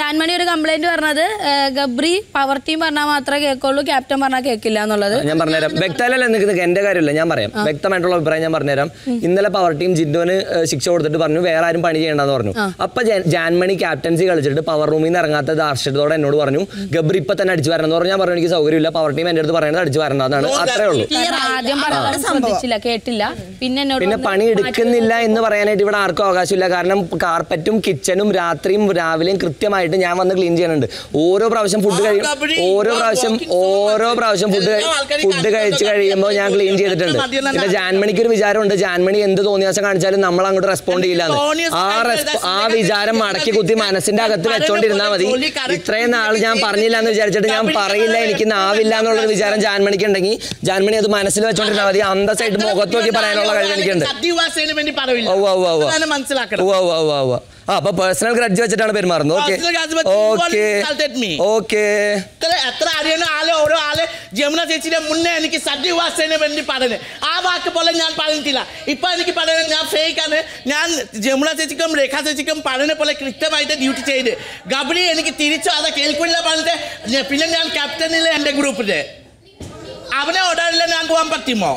ജാൻമണി ഒരു കംപ്ലൈന്റ് പറഞ്ഞത് ഏ, ഗബ്രി പവർ ടീം പറഞ്ഞാൽ മാത്രമേ കേൾക്കുള്ളൂ ക്യാപ്റ്റൻ പറഞ്ഞാൽ കേൾക്കില്ല എന്നുള്ളത് ഞാൻ പറഞ്ഞുതരാം വ്യക്തമല്ല നിൽക്കുന്നത് എന്റെ കാര്യമില്ല ഞാൻ പറയാം വ്യക്തമായിട്ടുള്ള അഭിപ്രായം ഞാൻ പറഞ്ഞുതരാം ഇന്നലെ പവർ ടീം ജിൻഡോന് ഏഹ്, ശിക്ഷ കൊടുത്തിട്ട് പറഞ്ഞു വേറെ ആരും പണി ചെയ്യണ്ടെന്ന് പറഞ്ഞു അപ്പൊ ജാൻ- ജാൻമണി ക്യാപ്റ്റൻസി കളിച്ചിട്ട് പവർ റൂമിൽ നിന്ന് ഇറങ്ങാത്തത് ആർഷത്തോടെ എന്നോട് പറഞ്ഞു ഗബ്രി ഇപ്പൊ തന്നെ അടിച്ചു വരണം എന്ന് പറഞ്ഞു ഞാൻ പറഞ്ഞു എനിക്ക് സൗകര്യമില്ല പവർ ടീം എന്റെ അടുത്ത് പറയുന്നത് അടിച്ചു വരണ്ടെന്നാണ് അത്രേ ഉള്ളൂ കാരണം ആദ്യം പറഞ്ഞത് ശ്രദ്ധിച്ചില്ല കേട്ടില്ല പിന്നെ എന്നോട് പിന്നെ പറഞ്ഞു, പണി എടുക്കുന്നില്ല എന്ന് പറയാനായിട്ട് ഇവിടെ ആർക്കും അവകാശമില്ല കാരണം കാർപ്പറ്റും കിച്ചണും രാത്രിയും രാവിലെയും കൃത്യമായിട്ട് ഞാൻ വന്ന് ക്ലീൻ ചെയ്യാനുണ്ട് ഓരോ പ്രാവശ്യം ഫുഡ് കഴിയും ഓരോ പ്രാവശ്യം ഓരോ പ്രാവശ്യം ഫുഡ് ഫുഡ് കഴിച്ച് കഴിയുമ്പോൾ ഞാൻ ക്ലീൻ ചെയ്തിട്ടുണ്ട് പിന്നെ ജാൻമണിക്ക് ഒരു വിചാരമുണ്ട് ജാൻമണി എന്ത് തോന്നിയ ദിവസം കാണിച്ചാലും നമ്മൾ അങ്ങോട്ട് റെസ്പോണ്ട് ചെയ്യില്ലാന്ന് ആ റെസ്പോ ആ വിചാരം മടക്കി കുത്തി മനസ്സിന്റെ അകത്ത് വെച്ചോണ്ടിരുന്നാൽ മതി ഇത്രയും നാൾ ഞാൻ പറഞ്ഞില്ല എന്ന് വിചാരിച്ചിട്ട് ഞാൻ പറയില്ല എനിക്ക് നാവില്ല എന്നുള്ളൊരു വിചാരം ജാൻമണിക്ക് ഉണ്ടെങ്കിൽ ജാൻമണി അത് മനസ്സിൽ വെച്ചോണ്ടിരുന്നാൽ മതി അന്തസ്സായിട്ട് മുഖത്ത് നോക്കി പറയാനുള്ള കഴിവ് എനിക്കുണ്ട് സത്യവാസേന് വേണ്ടി പറയില്ല ഉവ്വ് ഉവ്വ് ഉവ്വ്. അതാണ് മനസ്സിലാക്കണം ഉവ്വ് ഉവ്വ് ഉവ്വ് ഉവ്വ്. ആ അപ്പൊ പേഴ്സണൽ ഗ്രഡ്ജ് വെച്ചിട്ടാണ് പെരുമാറുന്നത് ഓക്കെ Personal grudge വെച്ച് you okay only insulted me. Okay എത്ര എത്ര അറിയുന്ന ആള് ഓരോ ആള് ജമുന ചേച്ചിയുടെ മുന്നേ എനിക്ക് സത്യവാസേനെ വേണ്ടി പറഞ്ഞു ആ വാക്ക് പോലെ ഞാൻ പറഞ്ഞിട്ടില്ല ഇപ്പൊ എനിക്ക് പറയുന്നത് ഞാൻ ഫേക്ക് ആണ് ഞാൻ ജമുന ചേച്ചിക്കും രേഖ ചേച്ചിക്കും പറഞ്ഞ പോലെ കൃത്യമായിട്ട് ഡ്യൂട്ടി ചെയ്ത് ഗബഡി എനിക്ക് തിരിച്ചു അത് കേൾക്കില്ല പറഞ്ഞിട്ട് ഞ- പിന്നെ ഞാൻ ക്യാപ്റ്റനിലെ എൻ്റെ ഗ്രൂപ്പില് അവനെ ഓടാറില്ല ഞാൻ പോകാൻ പറ്റുമോ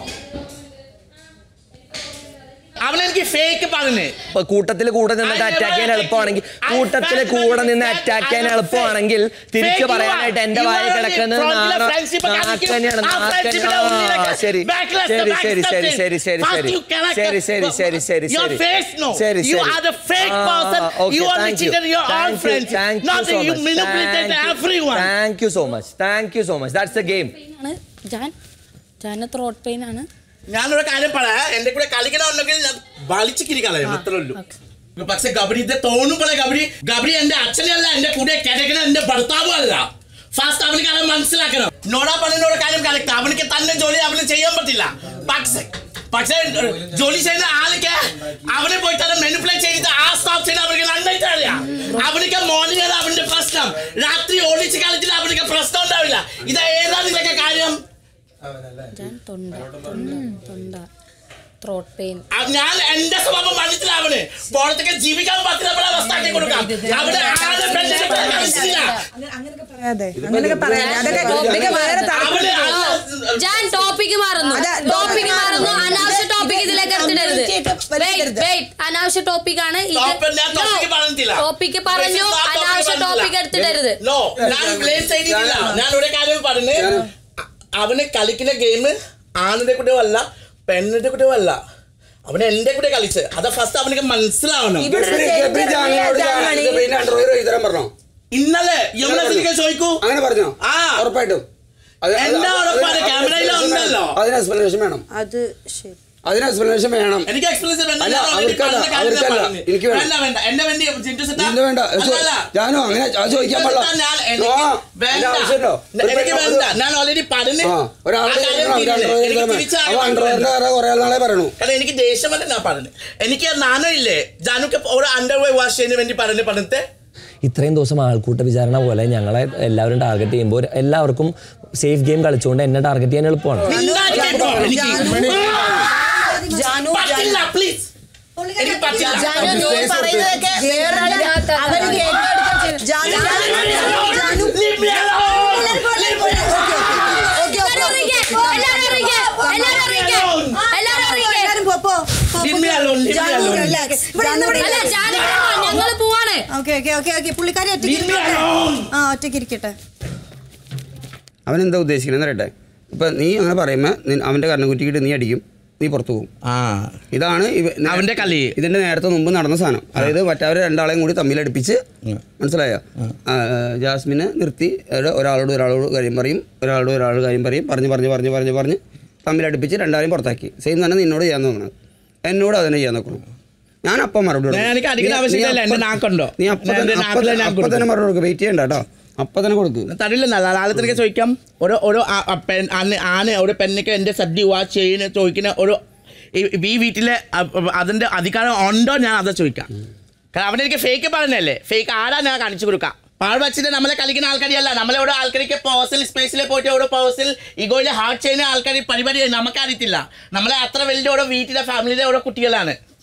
അവനെനിക്ക് ഫേക്ക് പറഞ്ഞു ഇപ്പൊ കൂട്ടത്തിൽ കൂടെ നിന്നിട്ട് അറ്റാക്ക് ചെയ്യാൻ എളുപ്പമാണെങ്കിൽ കൂട്ടത്തിൽ കൂടെ നിന്ന് അറ്റാക്ക് ചെയ്യാൻ എളുപ്പമാണെങ്കിൽ തിരിച്ചു പറയാനായിട്ട് എന്റെ വായ കിടക്കുന്നത് നാണ- നാക്കനെയാണ് നാക്കനെ ആ, ശരി ശരി ശരി ശരി ശരി ശരി ശരി ശരി ശരി ശരി ശരി Your ശരി face, no. ശരി You ശരി are the fake ആ, person. okay, You only thank you. cheated your own Thank you, friends. thank you Nothing. so You much. manipulated Thank you. everyone. Thank you so much. Thank you so much. That's the game. ആണ് Jan ജാന് throat pain ആണ് ഞാനൊരു കാര്യം പറയാം എന്റെ കൂടെ കളിക്കണമെന്നുണ്ടെങ്കിൽ ഞാൻ വലിച്ചു കിരിക്കളയും അത്രേ ഉള്ളൂ പക്ഷെ ഗബഡിന്റെ തോന്നും പോലെ ഗബഡി ഗബഡി എന്റെ അച്ഛനല്ല എന്റെ കൂടെ കിടക്കുന്ന എന്റെ ഭർത്താവും അല്ല ഫാസ്റ്റ് അവനിക്ക് അത് മനസ്സിലാക്കണം നോടാ പറഞ്ഞോട് കാര്യം കറക്റ്റ് അവനിക്ക് തന്നെ ജോലി അവന് ചെയ്യാൻ പറ്റില്ല പക്ഷെ പക്ഷേ ജോലി ചെയ്യുന്ന ആൾക്ക് അവനെ പോയിട്ട് മെനുപ്ലേറ്റ് ചെയ്തിട്ട് ആ സ്റ്റോപ്പ് ചെയ്ത് അവർക്ക് നന്നായിട്ട് അറിയാം അവനിക്ക് മോർണിംഗ് ആണ് അവന്റെ പ്രശ്നം രാത്രി ഓടിച്ച് കളിച്ചിട്ട് അവനിക്ക് പ്രശ്നം ഉണ്ടാവില്ല ഇത് ഏതാണ് ഇതൊക്കെ കാര്യം ജാൻ തൊണ്ട തൊണ്ട തൊണ്ട ത്രോട്ട് പെയിൻ ആ, ഞാൻ എന്റെ സ്വഭാവം മനസ്സിലാവണ് പുറത്തൊക്കെ ജീവിക്കാൻ പറ്റുന്ന അവസ്ഥയാക്കി കൊടുക്കാം അവിടെ ആരും പെണ്ണിനെ പോലെ കളിച്ചില്ല. പറയാതെ അങ്ങനെയൊക്കെ പറയാതെ അതൊക്കെ ഇതൊക്കെ വേറെ അവിടെ തലത്തിൽ ആ- ജാൻ ടോപ്പിക്ക് മാറുന്നു അതാ, ടോപ്പിക്ക് മാറുന്നു അനാവശ്യ ടോപ്പിക് ഇതിലേക്ക് എടുത്തിടരുത് വലിച്ചിടരുത്. അനാവശ്യ ടോപ്പിക് ആണ് Top- ഞാൻ topic പറഞ്ഞിട്ടില്ല. ടോപ്പിക്ക് പറഞ്ഞു This is not topic അനാവശ്യ പറഞ്ഞില്ല. ടോപ്പിക് എടുത്തിടരുത് No, ഞാൻ blame ചെയ്തിട്ടില്ല. ഞാൻ ഒരു കാര്യം പറഞ്ഞു അവന് കളിക്കുന്ന ഗെയിം ആണിന്റെ കൂടെ അല്ല പെണ്ണിന്റെ കൂടെ അല്ല അവന് എന്റെ കൂടെ കളിച്ച് അത് ഫസ്റ്റ് അവനക്ക് മനസ്സിലാവണം ഇവിടെ ഒരു ഗബ്രി ജാനോട് ജാൻമണി. ഗബ്രീനെ അണ്ടർവെയർ എഴുതാൻ പറഞ്ഞോ ഇന്നലെ യമുന സിനിമ ചോദിക്കൂ അങ്ങനെ പറഞ്ഞോ ആ. ഉറപ്പായിട്ടും അത് അത് എന്താ അത് ഉറപ്പാണ്? അതിന് ക്യാമറയിൽ explanation ഉണ്ടല്ലോ. വേണം. അതിന് എക്സ്പ്ലനേഷൻ വേണം അത് ശരി അതിന് എക്സ്പ്ലനേഷൻ വേണം എനിക്ക് എക്സ്പ്ലൻസ് വേണ്ട അല്ല, ഞാൻ already അവർക്കല്ല, പറഞ്ഞ കാര്യം അവർക്കല്ല. പറഞ്ഞു. എനിക്ക് വേണം. വേണ്ട വേണ്ട എന്റെ വേണ്ടി ജിൻറ്റു സെട്ടാ? ഇല്ല വേണ്ട അല്ല, അല്ല. ജാനോ അങ്ങനെ അത് ചോദിക്കാൻ ജിൻറ്റു പാടില്ല സെട്ടാ, ഞാൻ നോ, എനിക്ക് അതിന്റെ വേണ്ട. ആവശ്യമുണ്ടോ? ഒരു എനിക്ക് പെണ്ണ് വേണ്ട ഒരു- ഞാൻ ഓൾറെഡി പറഞ്ഞു ആ, ഒരാളെ ആ കാര്യം ചോദിക്കണം, തീരില്ലേ? ഒരു എനിക്ക് underwear തിരിച്ച് അപ്പൊ ആ അണ്ടർവെയറിന്റെ വേണ്ട. വേറെ കുറെ നാളെ പറയണു കാരണം എനിക്ക് ദേഷ്യമല്ല ഞാൻ പറഞ്ഞു എനിക്ക് നാണോ ഇല്ലേ ജാനുക്ക് ഒരു അണ്ടർവേ വാഷ് ചെയ്യുന്നതിന് വേണ്ടി പറഞ്ഞു പറഞ്ഞിട്ട് ഇത്രയും ദിവസം ആൾക്കൂട്ട വിചാരണ പോലെ ഞങ്ങളെ എല്ലാവരും ടാർഗറ്റ് ചെയ്യുമ്പോൾ എല്ലാവർക്കും സേഫ് ഗെയിം കളിച്ചുകൊണ്ട് എന്നെ ടാർഗറ്റ് ചെയ്യാൻ എളുപ്പമാണ് മിണ്ടാതിരിക്കോ? എനിക്ക് ജാനു പറ്റില്ല പ്ലീസ് എനിക്ക് പറ്റില്ല ജാനു നീ പറയുന്നതൊക്കെ വേറൊരാള് അവര് കേൾക്കാൻ Jaanu Jaanu Leave me alone. Leave me alone. Okay എല്ലാരും അറിയിക്ക്, എല്ലാരും അറിയിക്ക്, എല്ലാരും അറിയിക്ക്, എല്ലാരും അറിയിക്ക്. എല്ലാരും പോ പോ Leave me alone. Leave me Janu alone. relax. ഇവിടെ ഇരുന്ന് ഇവിടെ അല്ല ഇരുന്ന്. ജാൻ ഞങ്ങള് പോവാണ് ഓക്കെ ഓക്കെ ഓക്കെ ഓക്കെ പുള്ളിക്കാരി ഒറ്റയ്ക്ക് Leave me ഇരിക്കട്ടെ alone. ആ ഒറ്റയ്ക്ക് ഇരിക്കട്ടെ അവൻ എന്താ ഉദ്ദേശിക്കുന്നത് അറിയട്ടെ ഇപ്പൊ നീ അങ്ങനെ പറയുമ്പോ നിൻ- അവന്റെ കണ്ണുകുറ്റിക്കിട്ട് നീ അടിക്കും നീ പുറത്തു പോകും ആ ഇതാണ് ഇവ- നേ- അവന്റെ കളി. ഇതിന്റെ നേരത്തെ മുമ്പ് നടന്ന സാധനം അതായത് മറ്റവരെ രണ്ടാളെയും കൂടി തമ്മിലടുപ്പിച്ച് മനസ്സിലായോ ആ, ജാസ്മിനെ നിർത്തി ഒരു- ഒരാളോട് ഒരാളോട് കാര്യം പറയും ഒരാളോട് ഒരാളോട് കാര്യം പറയും പറഞ്ഞ് പറഞ്ഞ് പറഞ്ഞ് പറഞ്ഞ് പറഞ്ഞ് തമ്മിലടുപ്പിച്ച് രണ്ടാളെയും പുറത്താക്കി സെയിം തന്നെ നിന്നോട് ചെയ്യാൻ നോക്കണം എന്നോട് അതിനെ ചെയ്യാൻ നോക്കണം ഞാൻ അപ്പം മറുപടി കൊടുക്കും. ഞാൻ എനിക്ക് അടിക്കുന്ന നീ- ആവശ്യമില്ല, നീ എന്റെ അപ്പം- നാക്കുണ്ടോ? നീ അപ്പം ഞാൻ തന്നെ എന്റെ അപ്പം നാക്കിലെ തന്നെ- ഞാൻ അപ്പം തന്നെ മറുപടി കൊടുക്കും വെയിറ്റ് ചെയ്യണ്ട കേട്ടോ അപ്പം തന്നെ കൊടുക്കും തരില്ല നാളത്തേക്ക് ചോദിക്കാം ഒരു ഒരു ആ- ആ പെൺ ആണ് ആണ് ഒരു പെണ്ണിക്ക് എൻ്റെ സദ്യ വാ ചെയ്യുന്ന ചോദിക്കുന്ന ഒരു ഈ- ഈ വീട്ടിലെ അ- അതിൻ്റെ അധികാരം ഉണ്ടോ ഞാൻ അത് ചോദിക്കാം കാരണം അവനെനിക്ക് ഫേക്ക് പറഞ്ഞല്ലേ ഫേക്ക് ആരാ ഞാൻ കാണിച്ചു കൊടുക്കാം പാൾ വെച്ചിട്ട് നമ്മളെ കളിക്കുന്ന ആൾക്കാരിയല്ല നമ്മളെ ഓരോ ആൾക്കാർക്ക് പേഴ്സണൽ സ്പേസിൽ പോയിട്ട് ഓരോ പേഴ്സണൽ ഇഗോയിൽ ഹാർട്ട് ചെയ്യുന്ന ആൾക്കാർ പരിപാടി നമുക്ക് അറിയത്തില്ല നമ്മളെ അത്ര വലിയ ഓരോ വീട്ടിലെ ഫാമിലിയിലെ ഓരോ കുട്ടികളാണ്